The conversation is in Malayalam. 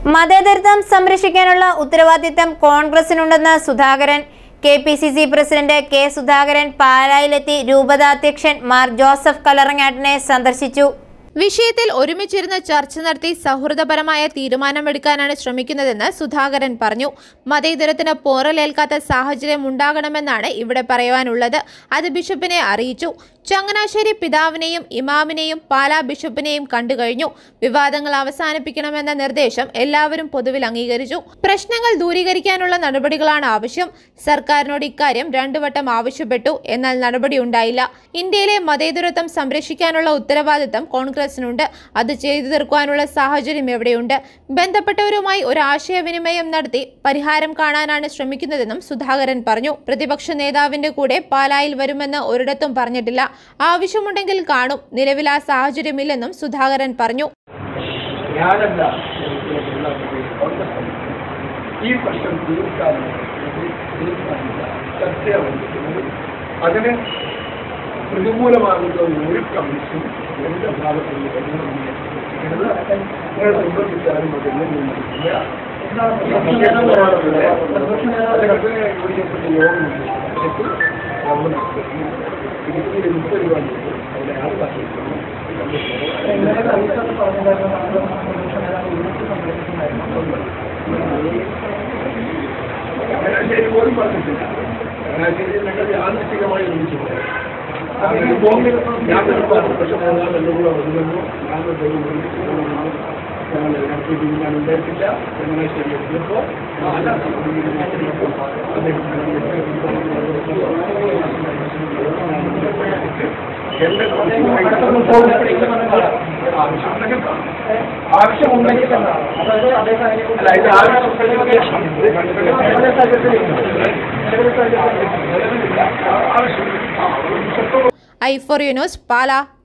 മതേതരത്വം സംരക്ഷിക്കാനുള്ള ഉത്തരവാദിത്തം കോൺഗ്രസിനുണ്ടെന്ന് Sudhakaran K P C C president K Sudhakaran പാലായിലെത്തി രൂപതാധ്യക്ഷൻ മാർ ജോസഫ് കലറങ്ങാട്ടിനെ സന്ദർശിച്ചു വിഷയത്തിൽ ഒരുമിച്ചിരുന്ന് ചർച്ച നടത്തി സൗഹൃദപരമായ തീരുമാനമെടുക്കാനാണ് ശ്രമിക്കുന്നതെന്ന് സുധാകരൻ പറഞ്ഞു മതേതരത്തിന് പോറലേൽക്കാത്ത സാഹചര്യം ഉണ്ടാകണമെന്നാണ് ഇവിടെ പറയുവാനുള്ളത് അത് ബിഷപ്പിനെ അറിയിച്ചു ചങ്ങനാശ്ശേരി പിതാവിനെയും ഇമാമിനെയും പാലാ ബിഷപ്പിനെയും കണ്ടുകഴിഞ്ഞു വിവാദങ്ങൾ അവസാനിപ്പിക്കണമെന്ന നിർദ്ദേശം എല്ലാവരും പൊതുവിൽ അംഗീകരിച്ചു പ്രശ്നങ്ങൾ ദൂരീകരിക്കാനുള്ള നടപടികളാണ് ആവശ്യം സർക്കാരിനോട് ഇക്കാര്യം രണ്ടു വട്ടം ആവശ്യപ്പെട്ടു എന്നാൽ നടപടി ഉണ്ടായില്ല ഇന്ത്യയിലെ മതേതരത്വം സംരക്ഷിക്കാനുള്ള ഉത്തരവാദിത്തം കോൺഗ്രസിനുണ്ട് അത് ചെയ്തു തീർക്കുവാനുള്ള സാഹചര്യം എവിടെയുണ്ട് ബന്ധപ്പെട്ടവരുമായി ഒരു ആശയവിനിമയം നടത്തി പരിഹാരം കാണാനാണ് ശ്രമിക്കുന്നതെന്നും സുധാകരൻ പറഞ്ഞു പ്രതിപക്ഷ നേതാവിന്റെ കൂടെ പാലായിൽ വരുമെന്ന് ഒരിടത്തും പറഞ്ഞിട്ടില്ല ആവശ്യമുണ്ടെങ്കിൽ കാണും നിലവിൽ ആ സാഹചര്യമില്ലെന്നും സുധാകരൻ പറഞ്ഞു ഞാനല്ല കോൺഗ്രസ് ഈ പ്രശ്നം തീർക്കാനുള്ള തീർക്കാനുള്ള ചർച്ചയാണ് അതിന് പ്രതികൂലമാകുന്ന ഒരു കമ്മീഷൻ എന്റെ ഭാഗത്ത് നിന്ന് വരുന്നത് നിങ്ങൾ സംബന്ധിച്ചാലും അതെല്ലാം നിന്നിട്ടില്ല അദ്ദേഹത്തിന് വിളിക്കപ്പെട്ട യോഗം ഇടുക്കിയിൽ മുപ്പത് രൂപ അവിടെ ആൾക്കാർ ചങ്ങനാശ്ശേരി പോലും പറഞ്ഞിട്ടില്ല ചങ്ങനാശ്ശേരി ഞങ്ങൾ യാദൃശികമായി വിളിച്ചു അങ്ങനെ പോകുമ്പോൾ ഞാൻ പക്ഷെ ഞാൻ എല്ലാം കൂടെ വരുന്നു ഞാൻ ദൈവം വിളിച്ചു ഞങ്ങൾ ഞങ്ങൾക്ക് തീരുമാനം ഉണ്ടായിട്ടില്ല ചങ്ങനാശ്ശേരി എത്തിയപ്പോൾ എന്റെ ആവശ്യമുണ്ടെങ്കിൽ അല്ല ഇത് ആവശ്യം ഐ ഫോർ യുനോസ് പാലാ